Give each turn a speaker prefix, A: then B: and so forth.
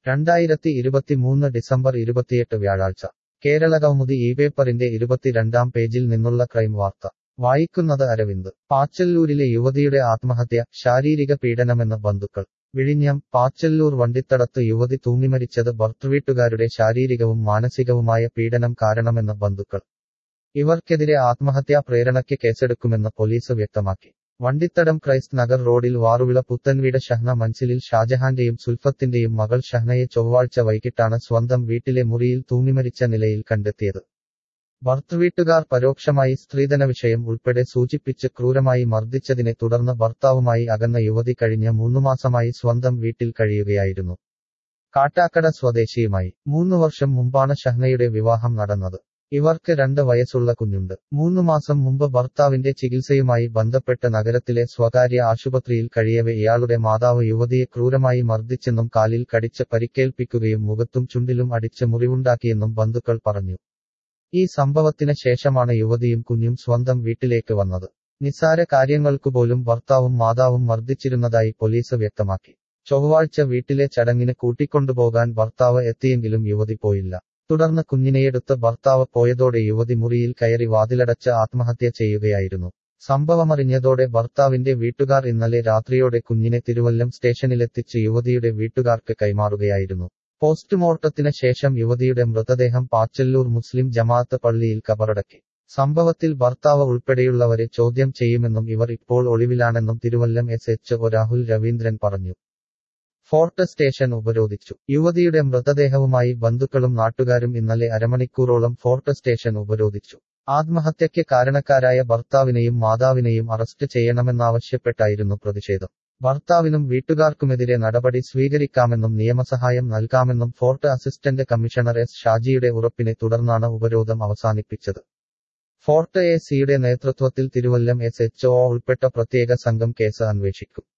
A: രണ്ടായിരത്തി ഇരുപത്തിമൂന്ന് ഡിസംബർ ഇരുപത്തിയെട്ട് വ്യാഴാഴ്ച കേരളകൗമുദി ഈ പേപ്പറിന്റെ ഇരുപത്തിരണ്ടാം പേജിൽ നിന്നുള്ള ക്രൈം വാർത്ത വായിക്കുന്നത് അരവിന്ദ് പാച്ചല്ലൂരിലെ യുവതിയുടെ ആത്മഹത്യ ശാരീരിക പീഡനമെന്ന് ബന്ധുക്കൾ വിഴിഞ്ഞം പാച്ചല്ലൂർ വണ്ടിത്തടത്ത് യുവതി തൂങ്ങിമരിച്ചത് ഭർത്തൃവീട്ടുകാരുടെ ശാരീരികവും മാനസികവുമായ പീഡനം കാരണമെന്ന് ബന്ധുക്കൾ ഇവർക്കെതിരെ ആത്മഹത്യാ പ്രേരണയ്ക്ക് കേസെടുക്കുമെന്ന് പോലീസ് വ്യക്തമാക്കി വണ്ടിത്തടം ക്രൈസ്റ്റ് നഗർ റോഡിൽ വാറുവിള പുത്തൻവീട് ഷഹ്ന മൻസിലിൽ ഷാജഹാന്റെയും സുൽഫത്തിന്റെയും മകൾ ഷഹ്നയെ ചൊവ്വാഴ്ച വൈകിട്ടാണ് സ്വന്തം വീട്ടിലെ മുറിയിൽ തൂങ്ങിമരിച്ച നിലയിൽ കണ്ടെത്തിയത് ഭർത്തൃവീട്ടുകാർ പരോക്ഷമായി സ്ത്രീധന വിഷയം ഉൾപ്പെടെ സൂചിപ്പിച്ച് ക്രൂരമായി മർദ്ദിച്ചതിനെ തുടർന്ന് ഭർത്താവുമായി അകന്ന യുവതി കഴിഞ്ഞ മൂന്നുമാസമായി സ്വന്തം വീട്ടിൽ കഴിയുകയായിരുന്നു കാട്ടാക്കട സ്വദേശിയുമായി മൂന്നു വർഷം മുമ്പാണ് ഷഹ്നയുടെ വിവാഹം നടന്നത് ഇവർക്ക് രണ്ട് വയസ്സുള്ള കുഞ്ഞുണ്ട് മൂന്നു മാസം മുമ്പ് ഭർത്താവിന്റെ ചികിത്സയുമായി ബന്ധപ്പെട്ട് നഗരത്തിലെ സ്വകാര്യ ആശുപത്രിയിൽ കഴിയവെ ഇയാളുടെ മാതാവ് യുവതിയെ ക്രൂരമായി മർദ്ദിച്ചെന്നും കാലിൽ കടിച്ച് പരിക്കേൽപ്പിക്കുകയും മുഖത്തും ചുണ്ടിലും അടിച്ച് മുറിവുണ്ടാക്കിയെന്നും ബന്ധുക്കൾ പറഞ്ഞു ഈ സംഭവത്തിന് ശേഷമാണ് യുവതിയും കുഞ്ഞും സ്വന്തം വീട്ടിലേക്ക് വന്നത് നിസ്സാര കാര്യങ്ങൾക്കുപോലും ഭർത്താവും മാതാവും മർദ്ദിച്ചിരുന്നതായി പോലീസ് വ്യക്തമാക്കി ചൊവ്വാഴ്ച വീട്ടിലെ ചടങ്ങിന് കൂട്ടിക്കൊണ്ടുപോകാൻ ഭർത്താവ് എത്തിയെങ്കിലും യുവതി പോയില്ല തുടർന്ന് കുഞ്ഞിനെയെടുത്ത് ഭർത്താവ് പോയതോടെ യുവതി മുറിയിൽ കയറി വാതിലടച്ച് ആത്മഹത്യ ചെയ്യുകയായിരുന്നു സംഭവമറിഞ്ഞതോടെ ഭർത്താവിന്റെ വീട്ടുകാർ ഇന്നലെ രാത്രിയോടെ കുഞ്ഞിനെ തിരുവല്ലം സ്റ്റേഷനിലെത്തിച്ച് യുവതിയുടെ വീട്ടുകാർക്ക് കൈമാറുകയായിരുന്നു പോസ്റ്റ്മോർട്ടത്തിന് ശേഷം യുവതിയുടെ മൃതദേഹം പാച്ചല്ലൂർ മുസ്ലിം ജമാഅത്ത് പള്ളിയിൽ കബറടക്കി സംഭവത്തിൽ ഭർത്താവ് ഉൾപ്പെടെയുള്ളവരെ ചോദ്യം ചെയ്യുമെന്നും ഇവർ ഇപ്പോൾ ഒളിവിലാണെന്നും Thiruvallam S H O Rahul Raveendran പറഞ്ഞു ഫോർട്ട് സ്റ്റേഷൻ ഉപരോധിച്ചു യുവതിയുടെ മൃതദേഹവുമായി ബന്ധുക്കളും നാട്ടുകാരും ഇന്നലെ അരമണിക്കൂറോളം ഫോർട്ട് സ്റ്റേഷൻ ഉപരോധിച്ചു ആത്മഹത്യയ്ക്ക് കാരണക്കാരായ ഭർത്താവിനെയും മാതാവിനെയും അറസ്റ്റ് ചെയ്യണമെന്നാവശ്യപ്പെട്ടായിരുന്നു പ്രതിഷേധം ഭർത്താവിനും വീട്ടുകാർക്കുമെതിരെ നടപടി സ്വീകരിക്കാമെന്നും നിയമസഹായം നൽകാമെന്നും ഫോർട്ട് അസിസ്റ്റന്റ് കമ്മീഷണർ എസ് ഷാജിയുടെ ഉറപ്പിനെ തുടർന്നാണ് ഉപരോധം അവസാനിപ്പിച്ചത് ഫോർട്ട് എ സിയുടെ നേതൃത്വത്തിൽ തിരുവല്ലം എസ് എച്ച് ഒ ഉൾപ്പെട്ട പ്രത്യേക സംഘം കേസ് അന്വേഷിക്കും